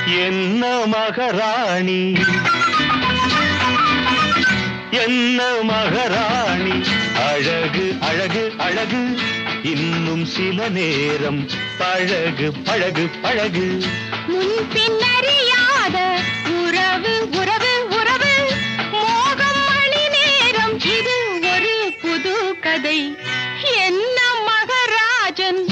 என்ன மகராணி என்ன மகராணி அழகு அழகு அழகு இன்னும் சில நேரம் பழகு பழகு பழகு முன் பின்னறியாத உறவு உறவு உறவு மோகம் மணி நேரம் இது ஒரு புது கதை என்ன மகராஜன்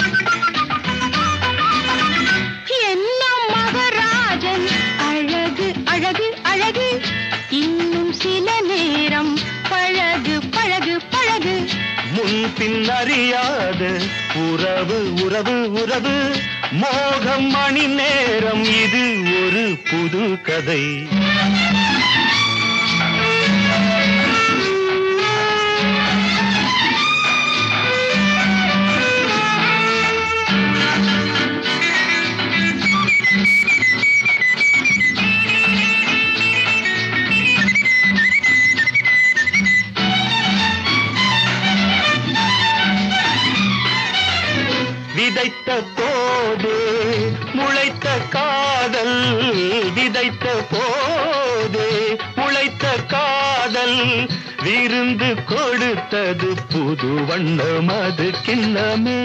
என்ன மகராஜன் அழகு அழகு அழகு இன்னும் சில நேரம் பழகு பழகு பழகு முன் பின் அறியாத உறவு உறவு உறவு மோகம் மணி நேரம் இது ஒரு புது கதை விதைத்த போது முளைத்த காதல் விதைத்த போது முளைத்த காதல் விருந்து கொடுத்தது புது வண்ணம் அது கிண்ணமே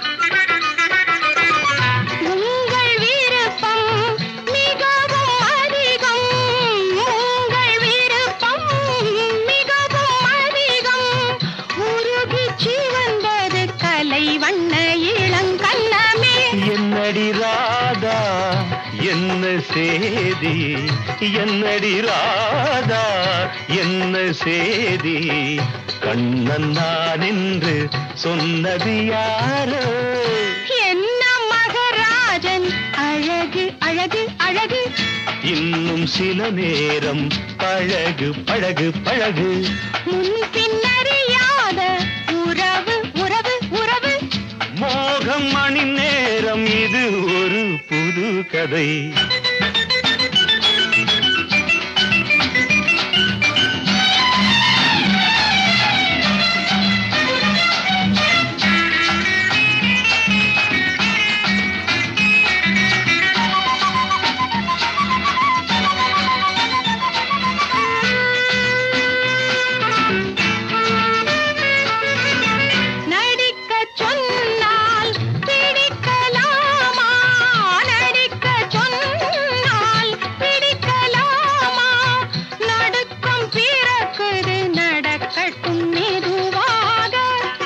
உங்கள் விருப்பம் மிகவும் அதிகம் உங்கள் விருப்பம் மிகவும் அதிகம் உருகி சிவந்தது கலை வண்ண இளங்கண்ணமே என்னடி ராதா என்ன சேதி என்னடி ராதா என்ன சேதி கண்ணன் நான் என்று சொன்னது யாரோ என்ன மகராஜன் அழகு அழகு அழகு இன்னும் சில நேரம் பழகு பழகு பழகு முன் பின்னறியாத உறவு உறவு உறவு மோகம் மணி நேரம் இது ஒரு புது கதை நடிக்க சொன்னால் பிடிக்கலாமா நடிக்க சொன்னால் பிடிக்கலாமா நடுக்கம் பிறக்குது நடக்கட்டும் மெதுவாக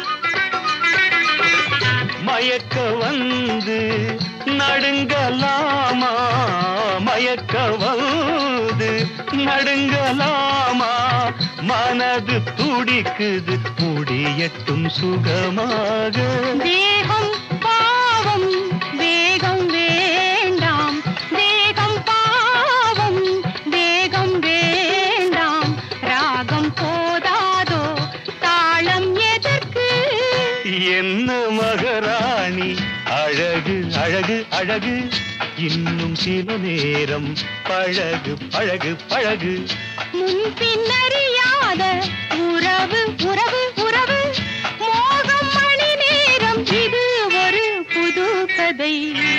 மயக்க வந்து நடுங்கலாமா மயக்க வந்து நடுங்கலாமா மனது துடிக்குது முடியட்டும் சுகமாக தேகம் பாவம் வேகம் வேண்டாம் தேகம் பாவம் வேகம் வேண்டாம் ராகம் போதாதோ தாளம் எதற்கு என்ன மகராணி அழகு அழகு அழகு இன்னும் சில நேரம் பழகு பழகு பழகு முன் பின்னறியாத உறவு உறவு உறவு மோகம் மணி நேரம் இது ஒரு புது கதை